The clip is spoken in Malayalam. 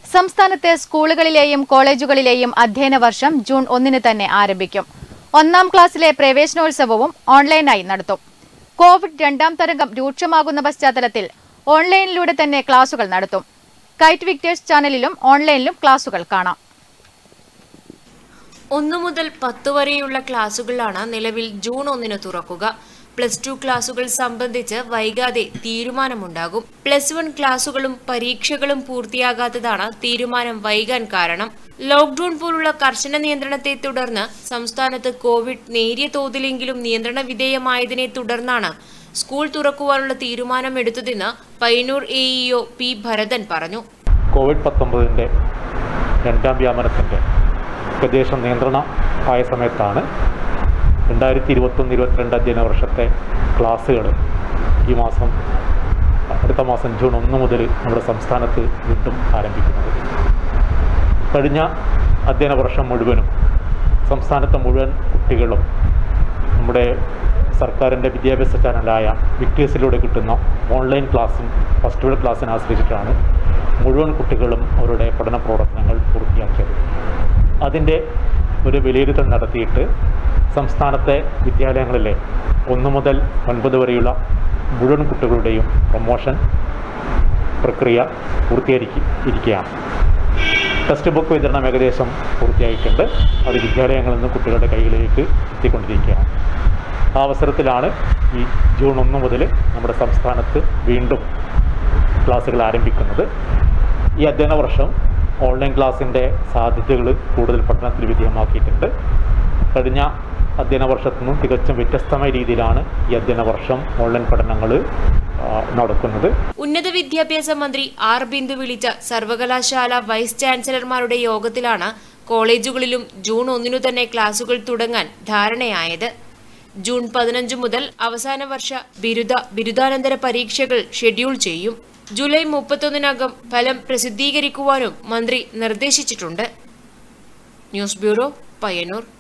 സംസ്ഥാനത്തെ സ്കൂളുകളിലെയും കോളേജുകളിലെയും അധ്യയന വർഷം ജൂൺ ഒന്നിന് തന്നെ ആരംഭിക്കും ഒന്നാം ക്ലാസ്സിലെ പ്രവേശനോത്സവവും ഓൺലൈനായി നടത്തും കോവിഡ് രണ്ടാം തരംഗം രൂക്ഷമാകുന്ന പശ്ചാത്തലത്തിൽ ഓൺലൈനിലൂടെ തന്നെ ക്ലാസുകൾ നടത്തും കൈറ്റ് വിക്ടേഴ്സ് ചാനലിലും ഓൺലൈനിലും ക്ലാസുകൾ കാണാം ഒന്നു മുതൽ പത്ത് വരെയുള്ള ക്ലാസുകളാണ് നിലവിൽ ജൂൺ ഒന്നിന് തുറക്കുക പ്ലസ് ടു ക്ലാസുകൾ സംബന്ധിച്ച് വൈകാതെ തീരുമാനമുണ്ടാകും പ്ലസ് വൺ ക്ലാസുകളും പരീക്ഷകളും പൂർത്തിയാകാത്തതാണ് തീരുമാനം വൈകാൻ കാരണം ലോക്ഡൌൺ പോലുള്ള കർശന നിയന്ത്രണത്തെ തുടർന്ന് സംസ്ഥാനത്ത് കോവിഡ് നേരിയ തോതിലെങ്കിലും നിയന്ത്രണ വിധേയമായതിനെ തുടർന്നാണ് സ്കൂൾ തുറക്കുവാനുള്ള തീരുമാനം എടുത്തതെന്ന് Payyanur A EO P Bharathan പറഞ്ഞു കോവിഡ് പത്തൊമ്പതിൻ്റെ രണ്ടാം വ്യാപനത്തിൻ്റെ ഏകദേശം നിയന്ത്രണം ആയ സമയത്താണ് രണ്ടായിരത്തി ഇരുപത്തൊന്ന് ഇരുപത്തിരണ്ട് അധ്യയന വർഷത്തെ ക്ലാസ്സുകൾ ഈ മാസം അടുത്ത മാസം ജൂൺ ഒന്ന് മുതൽ നമ്മുടെ സംസ്ഥാനത്ത് വീണ്ടും ആരംഭിക്കുന്നത് കഴിഞ്ഞ അധ്യയന വർഷം മുഴുവനും സംസ്ഥാനത്തെ മുഴുവൻ കുട്ടികളും നമ്മുടെ സർക്കാരിൻ്റെ വിദ്യാഭ്യാസ ചാനലായ വിക്ടേഴ്സിലൂടെ കിട്ടുന്ന ഓൺലൈൻ ക്ലാസ്സും ഫസ്റ്റ് ഗ്രേഡ് ക്ലാസ്സിനെ ആശ്രയിച്ചിട്ടാണ് മുഴുവൻ കുട്ടികളും അവരുടെ പഠന പ്രവർത്തനങ്ങൾ പൂർത്തിയാക്കിയത് അതിൻ്റെ ഒരു വിലയിരുത്തൽ നടത്തിയിട്ട് സംസ്ഥാനത്തെ വിദ്യാലയങ്ങളിലെ ഒന്ന് മുതൽ ഒൻപത് വരെയുള്ള മുഴുവൻ കുട്ടികളുടെയും പ്രൊമോഷൻ പ്രക്രിയ പൂർത്തീകരിക്കി ഇരിക്കുകയാണ് ടെക്സ്റ്റ് ബുക്ക് വിതരണം ഏകദേശം പൂർത്തിയായിട്ടുണ്ട് അത് വിദ്യാലയങ്ങളിൽ നിന്ന് കുട്ടികളുടെ കൈകളിലേക്ക് എത്തിക്കൊണ്ടിരിക്കുകയാണ് ആ അവസരത്തിലാണ് ഈ ജൂൺ ഒന്ന് മുതൽ നമ്മുടെ സംസ്ഥാനത്ത് വീണ്ടും ക്ലാസ്സുകൾ ആരംഭിക്കുന്നത് ഈ അധ്യയന വർഷം ഓൺലൈൻ ക്ലാസ്സിൻ്റെ സാധ്യതകൾ കൂടുതൽ പഠനത്തിൽ വിധേയമാക്കിയിട്ടുണ്ട് കഴിഞ്ഞ അധ്യയന വർഷത്തു നിന്നും തികച്ചും വ്യത്യസ്തമായ രീതിയിലാണ് ഈ അധ്യയന വർഷം ഓൺലൈൻ പഠനങ്ങൾ നടക്കുന്നത് ഉന്നത വിദ്യാഭ്യാസ മന്ത്രി ആർ ബിന്ദു വിളിച്ച സർവകലാശാല വൈസ് ചാൻസലർമാരുടെ യോഗത്തിലാണ് കോളേജുകളിലും ജൂൺ ഒന്നിനു തന്നെ ക്ലാസുകൾ തുടങ്ങാൻ ധാരണയായത് ജൂൺ പതിനഞ്ച് മുതൽ അവസാന വർഷ ബിരുദ ബിരുദാനന്തര പരീക്ഷകൾ ഷെഡ്യൂൾ ചെയ്യും ജൂലൈ മുപ്പത്തൊന്നിനകം ഫലം പ്രസിദ്ധീകരിക്കുവാനും മന്ത്രി നിർദ്ദേശിച്ചിട്ടുണ്ട് ന്യൂസ് ബ്യൂറോ പയ്യന്നൂർ